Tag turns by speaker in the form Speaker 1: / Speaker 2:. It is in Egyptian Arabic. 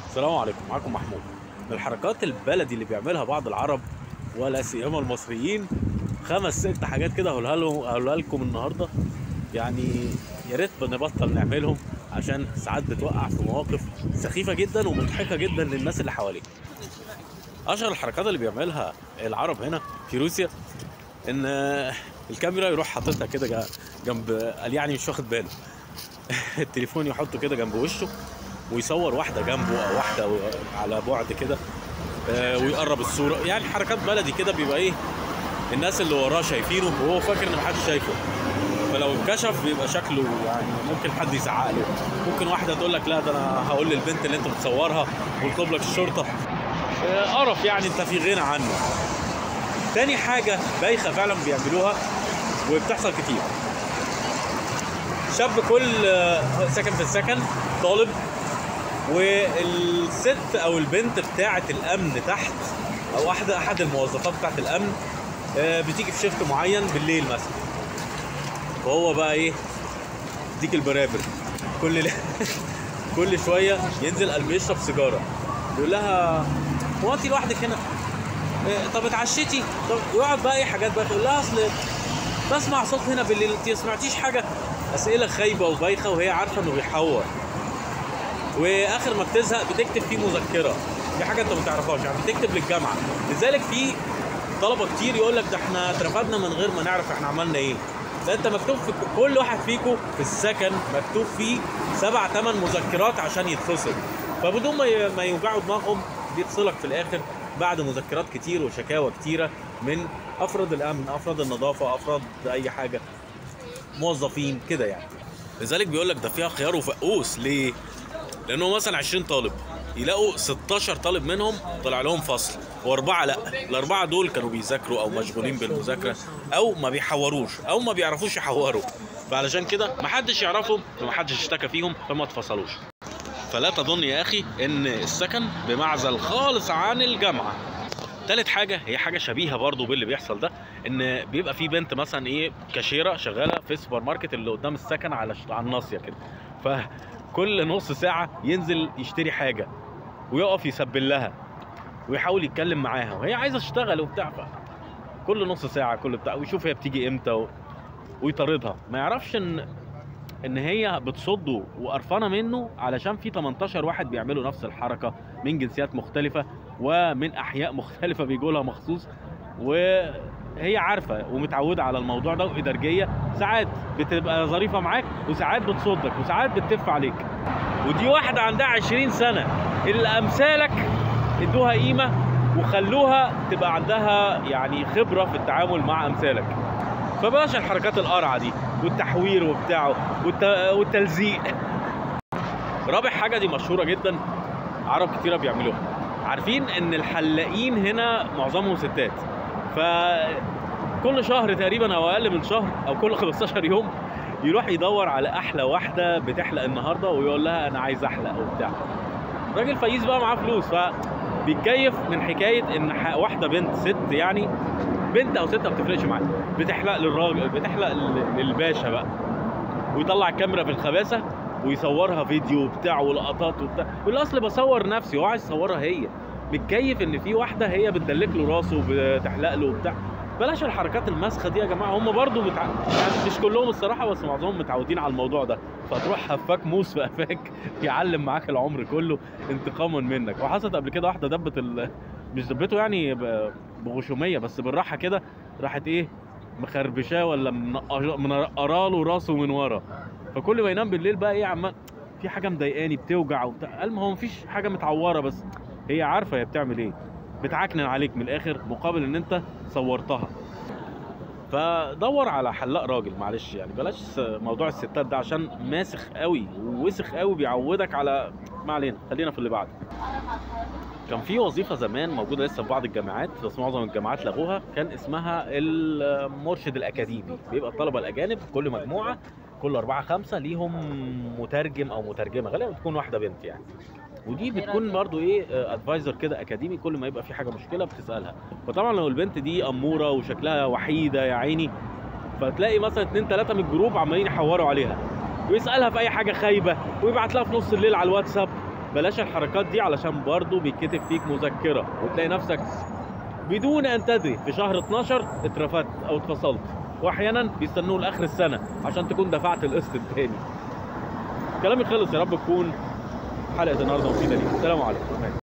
Speaker 1: السلام عليكم معاكم محمود من الحركات البلدي اللي بيعملها بعض العرب ولا سيما المصريين خمس ست حاجات كده هقولها لهم هقولها لكم النهارده يعني يا ريت نبطل نعملهم عشان ساعات بتوقع في مواقف سخيفه جدا ومضحكه جدا للناس اللي حواليك اشهر الحركات اللي بيعملها العرب هنا في روسيا ان الكاميرا يروح حاططها كده جا- جنب قال يعني مش واخد باله التليفون يحطه كده جنب وشه ويصور واحده جنبه او واحده على بعد كده آه، ويقرب الصوره يعني حركات بلدي كده بيبقى ايه الناس اللي وراه شايفينه وهو فاكر ان محدش شايفه فلو اتكشف بيبقى شكله يعني ممكن حد يزعق له ممكن واحده تقول لك لا ده انا هقول للبنت اللي انت بتصورها واطلب لك الشرطه آه، قرف يعني انت في غنى عنه تاني حاجه بايخه فعلا بيعملوها وبتحصل كتير شاب كل آه، ساكن في السكن طالب والست او البنت بتاعه الامن تحت او واحده احد الموظفات بتاعه الامن آه، بتيجي في شيفت معين بالليل مثلا فهو بقى ايه يديك البرابر كل كل شويه ينزل قلب يشرب سيجاره يقول لها هو انت لوحدك هنا إيه، طب اتعشيتي طب يقعد بقى ايه حاجات بقى يقول لها اصل بسمع صوت هنا بالليل انت ما سمعتيش حاجه اسئله خايبه وبايخه وهي عارفه انه بيحور واخر ما بتزهق بتكتب فيه مذكره دي حاجه انت ما تعرفهاش يعني بتكتب للجامعه لذلك في طلبه كتير يقول لك ده احنا اترفدنا من غير ما نعرف احنا عملنا ايه ده انت مكتوب في كل واحد فيكم في السكن مكتوب فيه سبع ثمان مذكرات عشان يتفصل فبدون ما ي- ما يوجعوا دماغهم بيفصلك في الاخر بعد مذكرات كتير وشكاوى كتيره من افراد الامن افراد النظافه افراد اي حاجه موظفين كده يعني لذلك بيقول لك ده فيها خيار وفقوس ليه لانه مثلا 20 طالب يلاقوا 16 طالب منهم طلع لهم فصل واربعه لا الاربعه دول كانوا بيذاكروا او مشغولين بالمذاكره او ما بيحوروش او ما بيعرفوش يحوروا فعلشان كده ما حدش يعرفهم فما حدش اشتكى فيهم فما اتفصلوش فلا تظن يا اخي ان السكن بمعزل خالص عن الجامعه تالت حاجه هي حاجه شبيهه برضو باللي بيحصل ده ان بيبقى في بنت مثلا ايه كاشيره شغاله في السوبر ماركت اللي قدام السكن على على الناصيه كده فكل نص ساعه ينزل يشتري حاجه ويقف يسبل لها ويحاول يتكلم معاها وهي عايزه تشتغل وبتاع ف- كل نص ساعه كل بتاع ويشوف هي بتيجي امتى و... ويطاردها ما يعرفش ان ان هي بتصده وقرفانه منه علشان في 18 واحد بيعملوا نفس الحركه من جنسيات مختلفه ومن احياء مختلفه بيجوا لها مخصوص وهي عارفه ومتعوده على الموضوع ده وادارجيه ساعات بتبقى ظريفه معاك وساعات بتصدك وساعات بتتف عليك ودي واحده عندها 20 سنه اللي امثالك ادوها قيمه وخلوها تبقى عندها يعني خبره في التعامل مع امثالك فبلاش الحركات القرعه دي والتحوير وبتاعه والت... والتلزيق رابع حاجه دي مشهوره جدا عرب كتيره بيعملوها عارفين ان الحلاقين هنا معظمهم ستات فكل شهر تقريبا او اقل من شهر او كل 15 يوم يروح يدور على احلى واحده بتحلق النهارده ويقول لها انا عايز احلق وبتاع راجل فايز بقى معاه فلوس فبيتكيف من حكايه ان ح- واحده بنت ست يعني بنت او ست ما بتفرقش معاه بتحلق للراجل بتحلق لل- للباشا بقى ويطلع الكاميرا بالخباثه ويصورها فيديو وبتاع ولقطات وبتاع يقول له اصل بصور نفسي هو عايز يصورها هي متكيف ان في واحده هي بتدلك له راسه وبتحلق له وبتاع بلاش الحركات المسخه دي يا جماعه هم برضو متع... يعني مش كلهم الصراحه بس معظمهم متعودين على الموضوع ده فتروح هفاك موس في قفاك يعلم معاك العمر كله انتقاما منك وحصلت قبل كده واحده دبت ال... مش دبته يعني ب- بغشوميه بس بالراحه كده راحت ايه مخربشاه ولا منقر- منقره له راسه من ورا فكل ما ينام بالليل بقى ايه عمال في حاجه مضايقاني بتوجع وبتاع قال ما هو مفيش حاجه متعوره بس هي عارفه هي بتعمل ايه بتعكنن عليك من الاخر مقابل ان انت صورتها فدور على حلاق راجل معلش يعني بلاش موضوع الستات ده عشان ماسخ قوي ووسخ قوي بيعودك على ما علينا خلينا في اللي بعده كان في وظيفه زمان موجوده لسه في بعض الجامعات بس معظم الجامعات لغوها كان اسمها المرشد الاكاديمي بيبقى الطلبه الاجانب كل مجموعه كل أربعة خمسة ليهم مترجم أو مترجمة غالبا بتكون واحدة بنت يعني ودي بتكون برضو ايه ادفايزر كده اكاديمي كل ما يبقى في حاجه مشكله بتسالها فطبعا لو البنت دي اموره وشكلها وحيده يا عيني فتلاقي مثلا اتنين تلاته من الجروب عمالين يحوروا عليها ويسالها في اي حاجه خايبه ويبعت لها في نص الليل على الواتساب بلاش الحركات دي علشان برضو بيتكتب فيك مذكره وتلاقي نفسك بدون ان تدري في شهر 12 اترفدت او اتفصلت واحيانا بيستنوه لاخر السنه عشان تكون دفعت القسط التاني كلامي خلص يا رب تكون حلقه النهارده مفيده ليك السلام عليكم